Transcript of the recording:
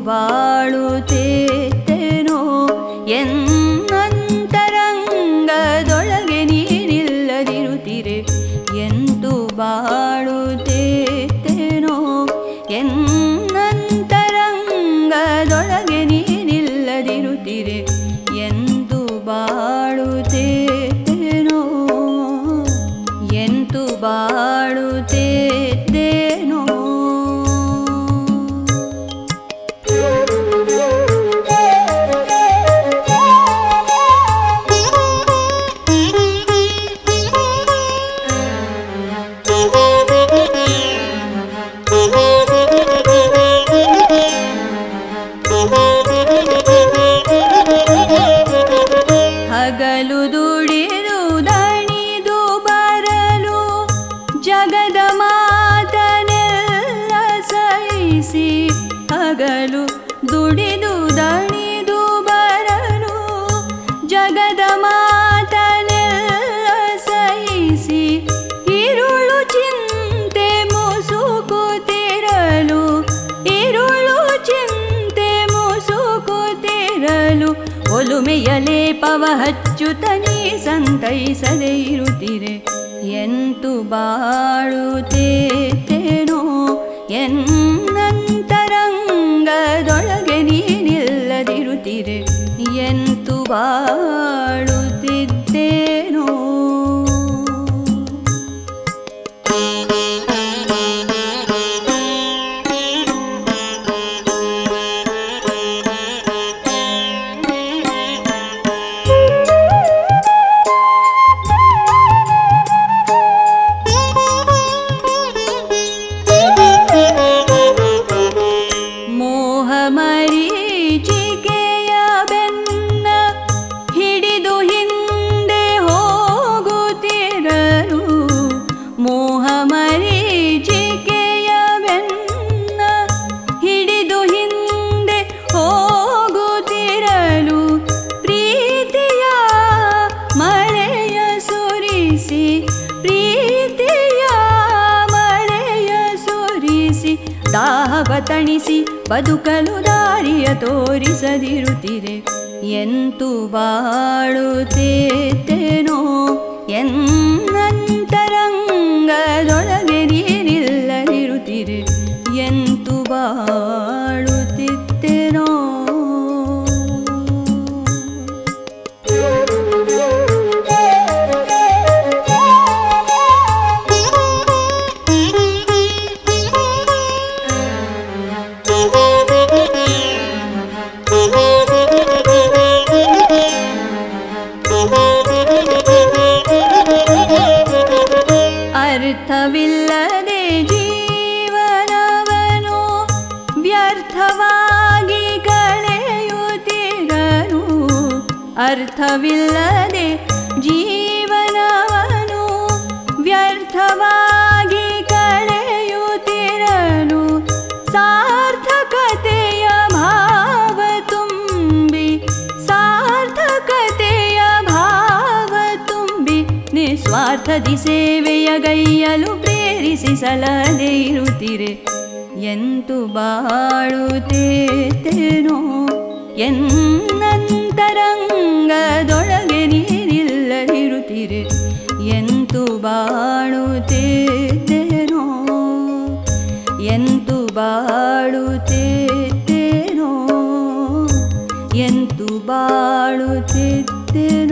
ಬಾಳುತ್ತೇನೋ ಎನ್ನಂತರಂಗದೊಳಗೆ ನೀನಿಲ್ಲದಿರುತ್ತೀರೆ ಎಂತು ಬಾಳುತ್ತೇನೋ ಎನ್ನಂತರಂಗದೊಳಗೆ ನೀನಿಲ್ಲದಿರುತ್ತೀರೆ ಎಂತು ಬಾಳುತ್ತೇನೋ ಎಂತು ಬಾಳುತ್ತೇನೋ ಹಗಲು ದುಡಿದು ದಣಿದು ಬರಲು ಜಗದ ಮಾತನೆಲ್ಲ ಸಹಿಸಿ ಹಗಲು ದುಡಿದು ದಣಿದು ಬರಲು ಜಗದ ಮಾತನೆಲ್ಲ ಸಹಿಸಿ ಇರುಳು ಚಿಂತೆ ಮುಸುಕುತ್ತಿರಲು ಇರುಳು ಚಿಂತೆ ಮುಸುಕುತ್ತಿರಲು ಒಲುಮೆಯ ಲೇಪವ ಹಚ್ಚುತ್ತ ನೀ ಸಂತೈಸದೆ ಇರುತ್ತೀರೆ ಎಂತು ಬಾಳುತ್ತೇನೋ ಎನ್ನಂತರಂಗದೊಳಗೆ ನೀನಿಲ್ಲದಿರುತ್ತೀರೆ ಎಂತು ಬಾಳುತ್ತಿದ್ದೇನೋ ಮೋಹ ಮರೀಚಿಕೆಯ ಬೆನ್ನ ಹಿಡಿದು ಹಿಂದೆ ಹೋಗುತ್ತಿರಲು ಮೋಹ ಮರೀಚಿಕೆಯ ಬೆನ್ನ ಹಿಡಿದು ಹಿಂದೆ ಹೋಗುತ್ತಿರಲು ಪ್ರೀತಿಯ ಮಳೆಯ ಸುರಿಸಿ ಪ್ರೀತಿಯ ಮಳೆಯ ಸುರಿಸಿ ದಾಹವ ತಣಿಸಿ ಬದುಕಲು ದಾರಿಯ ತೋರಿಸದಿರುತ್ತೀರೆ ಎಂತು ಬಾಳುತ್ತೇನೋ ಎನ್ನಂತರಂಗದೊಳಗೆ ನೀನಿಲ್ಲದಿರುತ್ತೀರೆ ಎಂತು ಬಾಳುತ್ತಿದ್ದೇನೋ ಅರ್ಥವಿಲ್ಲದೆ ಜೀವನವನು ವ್ಯರ್ಥವಾಗಿ ಕಳೆಯುತ್ತಿರನು ಅರ್ಥವಿಲ್ಲದೆ ಜೀವನವನು ವ್ಯರ್ಥವಾಗಿ ಕಳೆಯುತ್ತಿರನು ಸಾರ್ಥಕತೆಯ ಭಾವ ತುಂಬಿ ಸಾರ್ಥಕತೆಯ ಭಾವ ತುಂಬಿ ನಿಸ್ವಾರ್ಥದಿ ಸೇವೆಯ ಗೈಯಲು ಪ್ರೇರಿಸಿ ಸಲಹದೆ ಇರುತ್ತೀರೆ ಎಂತು ಬಾಳುತ್ತೇನೋ ಎನ್ನಂತರಂಗದೊಳಗೆ ನೀನಿಲ್ಲದಿರುತ್ತೀರೆ ಎಂತು ಬಾಳುತ್ತೇನೋ ಎಂತು ಬಾಳುತ್ತೇನೋ ಎಂತು ಬಾಳುತ್ತಿದ್ದೇನೋ